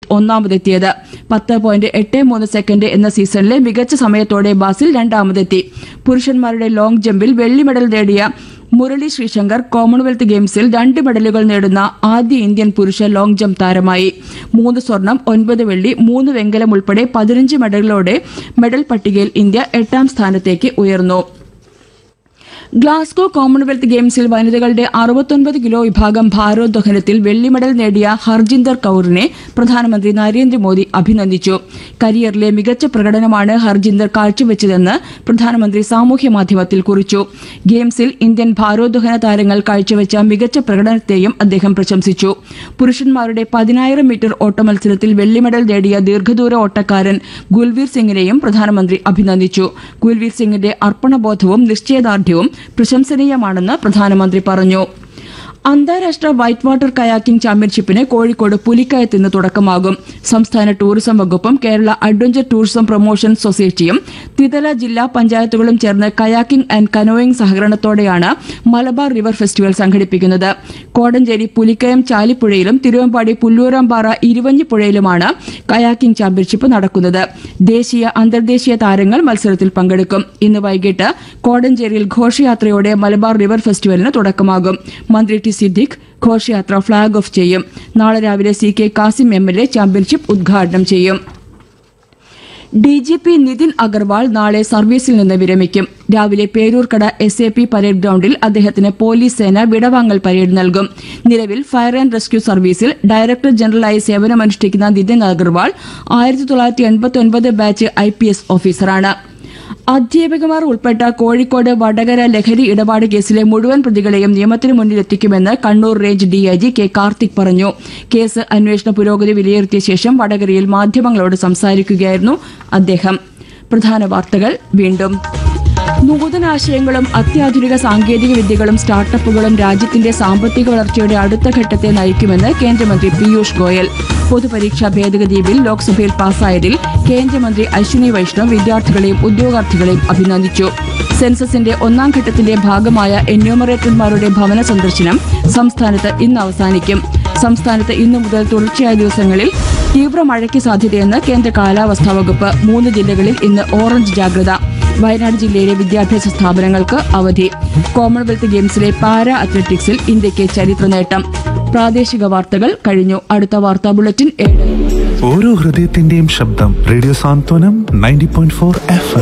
ഒന്നാമതെത്തിയത് പത്ത് പോയിന്റ് എട്ട് മൂന്ന് സെക്കൻഡ് എന്ന സീസണിലെ മികച്ച സമയത്തോടെ ബാസിൽ രണ്ടാമതെത്തി പുരുഷന്മാരുടെ ലോങ് ജമ്പിൽ വെള്ളി മെഡൽ നേടിയ മുരളി ശ്രീശങ്കർ കോമൺവെൽത്ത് ഗെയിംസിൽ രണ്ട് മെഡലുകൾ നേടുന്ന ആദ്യ ഇന്ത്യൻ പുരുഷ ലോങ് ജംപ് താരമായി മൂന്ന് സ്വർണം ഒൻപത് വെള്ളി മൂന്ന് വെങ്കലം ഉൾപ്പെടെ പതിനഞ്ച് മെഡലുകളോടെ മെഡൽ പട്ടികയിൽ ഇന്ത്യ എട്ടാം സ്ഥാനത്തേക്ക് ഉയർന്നു ഗ്ലാസ്ഗോ കോമൺവെൽത്ത് ഗെയിംസിൽ വനിതകളുടെ അറുപത്തൊൻപത് കിലോ വിഭാഗം ഭാരോദ്വഹനത്തിൽ വെള്ളി മെഡൽ നേടിയ ഹർജിന്ദർ കൌറിനെ പ്രധാനമന്ത്രി നരേന്ദ്രമോദി അഭിനന്ദിച്ചു കരിയറിലെ മികച്ച പ്രകടനമാണ് ഹർജിന്ദർ കാഴ്ചവെച്ചതെന്ന് പ്രധാനമന്ത്രി സാമൂഹ്യ മാധ്യമത്തിൽ കുറിച്ചു ഗെയിംസിൽ ഇന്ത്യൻ ഭാരോദ്വഹന താരങ്ങൾ കാഴ്ചവെച്ച മികച്ച പ്രകടനത്തെയും അദ്ദേഹം പ്രശംസിച്ചു പുരുഷന്മാരുടെ പതിനായിരം മീറ്റർ ഓട്ടമത്സരത്തിൽ വെള്ളി മെഡൽ നേടിയ ദീർഘദൂര ഓട്ടക്കാരൻ ഗുൽവീർ സിംഗിനെയും പ്രധാനമന്ത്രി അഭിനന്ദിച്ചു ഗുൽവീർ സിംഗിന്റെ അർപ്പണബോധവും നിശ്ചയദാർഢ്യവും പ്രശംസനീയമാണെന്ന് പ്രധാനമന്ത്രി പറഞ്ഞു അന്താരാഷ്ട്ര വൈറ്റ് വാട്ടർ കയാക്കിംഗ് ചാമ്പ്യൻഷിപ്പിന് കോഴിക്കോട് പുലിക്കയത്ത് ഇന്ന് തുടക്കമാകും സംസ്ഥാന ടൂറിസം വകുപ്പും കേരള അഡ്വഞ്ചർ ടൂറിസം പ്രൊമോഷൻ സൊസൈറ്റിയും ത്രിതല ജില്ലാ പഞ്ചായത്തുകളും ചേർന്ന് കയാക്കിംഗ് ആൻഡ് കനോയിങ് സഹകരണത്തോടെയാണ് മലബാർ റിവർ ഫെസ്റ്റിവൽ സംഘടിപ്പിക്കുന്നത് കോടഞ്ചേരി പുലിക്കയം ചാലിപ്പുഴയിലും തിരുവമ്പാടി പുല്ലൂരാമ്പാറ ഇരുവഞ്ഞിപ്പുഴയിലുമാണ് കയാക്കിംഗ് ചാമ്പ്യൻഷിപ്പ് നടക്കുന്നത് ദേശീയ അന്തർദേശീയ താരങ്ങൾ മത്സരത്തിൽ പങ്കെടുക്കും ഇന്ന് വൈകിട്ട് കോടഞ്ചേരിയിൽ ഘോഷയാത്രയോടെ മലബാർ റിവർ ഫെസ്റ്റിവലിന് തുടക്കമാകും മന്ത്രി ടി സിദ്ദിഖ് ഘോഷയാത്ര ഫ്ളാഗ് ഓഫ് ചെയ്യും നാളെ രാവിലെ C K Kasim M L A championship ഉദ്ഘാടനം ചെയ്യും D G P Nitin Agarwal നാളെ സർവീസിൽ നിന്ന് വിരമിക്കും രാവിലെ Peroorkada S A P parade ഗ്രൌണ്ടിൽ അദ്ദേഹത്തിന് പോലീസ് സേന വിടവാങ്ങൽ പരേഡ് നൽകും നിലവിൽ ഫയർ ആൻഡ് റെസ്ക്യൂ സർവീസിൽ ഡയറക്ടർ ജനറലായി സേവനമനുഷ്ഠിക്കുന്ന നിതിൻ അഗർവാൾ ആയിരത്തി തൊള്ളായിരത്തി എൺപത്തി ഒൻപത് ബാച്ച് ഐ പി എസ് ഓഫീസറാണ് അധ്യാപകമാർ ഉൾപ്പെട്ട കോഴിക്കോട് വടകര ലഹരി ഇടപാട് കേസിലെ മുഴുവൻ പ്രതികളെയും നിയമത്തിന് മുന്നിലെത്തിക്കുമെന്ന് Kannur range DIG K Karthik പറഞ്ഞു കേസ് അന്വേഷണ പുരോഗതി വിലയിരുത്തിയ ശേഷം വടകരയിൽ മാധ്യമങ്ങളോട് സംസാരിക്കുകയായിരുന്നു അദ്ദേഹം പ്രധാന വാർത്തകൾ വീണ്ടും നൂതനാശയങ്ങളും അത്യാധുനിക സാങ്കേതിക വിദ്യകളും സ്റ്റാർട്ടപ്പുകളും രാജ്യത്തിന്റെ സാമ്പത്തിക വളർച്ചയുടെ അടുത്ത ഘട്ടത്തെ നയിക്കുമെന്ന് കേന്ദ്രമന്ത്രി പീയൂഷ് ഗോയൽ പൊതുപരീക്ഷാ ഭേദഗതി ബിൽ ലോക്സഭയിൽ പാസായതിൽ കേന്ദ്രമന്ത്രി അശ്വിനി വൈഷ്ണവ് വിദ്യാർത്ഥികളെയും ഉദ്യോഗാർത്ഥികളെയും അഭിനന്ദിച്ചു സെൻസസിന്റെ ഒന്നാം ഘട്ടത്തിന്റെ ഭാഗമായ എന്യൂമറേറ്റർമാരുടെ ഭവന സന്ദർശനം സംസ്ഥാനത്ത് ഇന്ന് അവസാനിക്കും സംസ്ഥാനത്ത് ഇന്നു മുതൽ തുടർച്ചയായ ദിവസങ്ങളിൽ തീവ്ര മഴയ്ക്ക് സാധ്യതയെന്ന് കേന്ദ്ര കാലാവസ്ഥാ വകുപ്പ് മൂന്ന് ജില്ലകളിൽ ഇന്ന് ഓറഞ്ച് ജാഗ്രത വയനാട് ജില്ലയിലെ വിദ്യാഭ്യാസ സ്ഥാപനങ്ങൾക്ക് അവധി കോമൺവെൽത്ത് ഗെയിംസിലെ പാരാ അത്ലറ്റിക്സിൽ ഇന്ത്യയ്ക്ക് ചരിത്ര നേട്ടം പ്രാദേശിക വാർത്തകൾ കഴിഞ്ഞു അടുത്ത വാർത്താ ബുള്ളറ്റിൻ ഏഴ് ഓരോ ഹൃദയത്തിന്റെയും ശബ്ദം radio Santhwanam ninety point four F